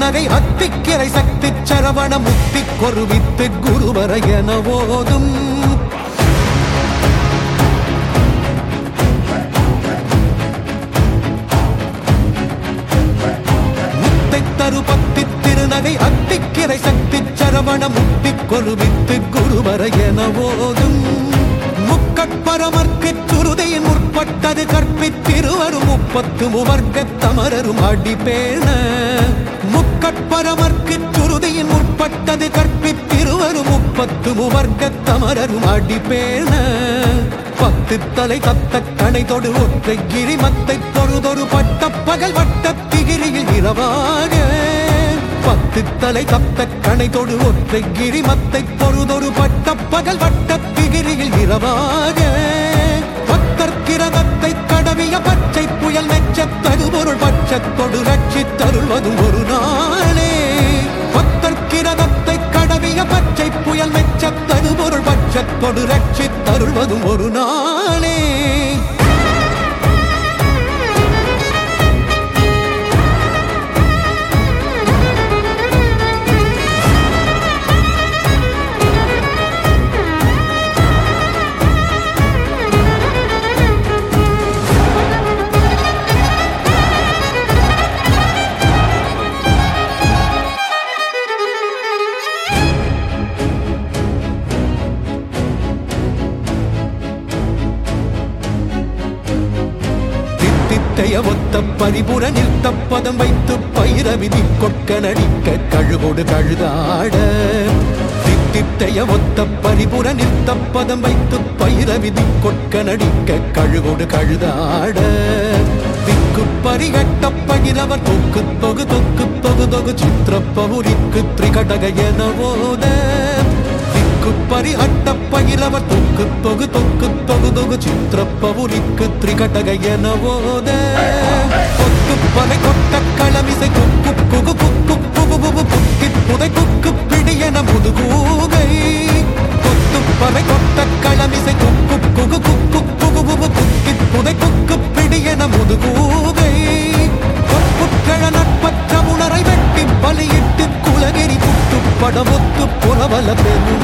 திருநகை அத்திக்கிரை சக்தி சரவண முத்தி கொருவித்து குருவர என ஓதும் முத்தை தருபத்தி திருநகை அத்திக்கிரை சக்தி சரவண முத்தி கொருவித்து குருவர என ஓதும் முக்கட்பரமர்க்கு சுருதையின் முற்பட்டது கற்பித்திருவரும் முப்பத்து முவர்க்க தமரரும் அடிபேண முக்கட்பரமர்க்கு சுருதையின் முற்பட்டது கற்பித்திருவரும் முப்பத்து முவர்க்க தமரரும் அடிபேண பத்து தலை தத்த கணை தொடு ஒற்றை கிரிமத்தை தொழுதொரு பட்ட பகல் வட்ட திகிரியில் இரவாக பத்து தலை தத்த கணை தொடு ஒற்றை கிரிமத்தை பொழுதொரு பட்ட பகல் வட்ட திகிரியில் இரவாக பத்தர் கிரகத்தை கடவிய பச்சை புயல் மெச்ச தருபொருள் பட்சத்தொடு ரட்சித்தருள்வதும் ஒரு நாளே பத்தர் கிரகத்தை கடவிய பச்சை புயல் மெச்ச தருபொருள் பட்சத்தொடு ரட்சித்தருள்வதும் ஒரு நாளே தித்தித்தைய ஒத்த பரிபுர நிறுத்த பதம் வைத்து பயிர விதி கொட்க நடிக்க கழுகோடு கழுதாட தித்தித்தைய ஒத்த பரிபுர நிறுத்த பதம் வைத்து பயிர விதி கொட்க நடிக்க கழுகோடு கழுதாட திக்கு பரிகட்ட பகிரவர் தொக்கு தொகு தொக்கு தொகு தொகு சித்திரப்பவுரிக்கு திரிகடக என ஓத திக்கு பரி அட்ட பயிலவர் தொக்கு தொகு தொக்கு தொகு தொகு சித்திரப்பவுரிக்கு திரிகடக என ஓத கொக்கு பலை கொட்ட களமிசை குக்கு குகு குக்கு குகு குகு குக்கி புதை குக்கு பிடி என முதுகூகை கொத்து பலை கொட்ட களமிசை குக்கு குகு குக்கு குகு குகு குக்கி புதை குக்கு பிடி என முதுகூகை கொப்புக்கிழ நட்பற்ற உணரை வெட்டி பலியிட்டு குலகிரி புட்டு படமுத்து புறவல பெரு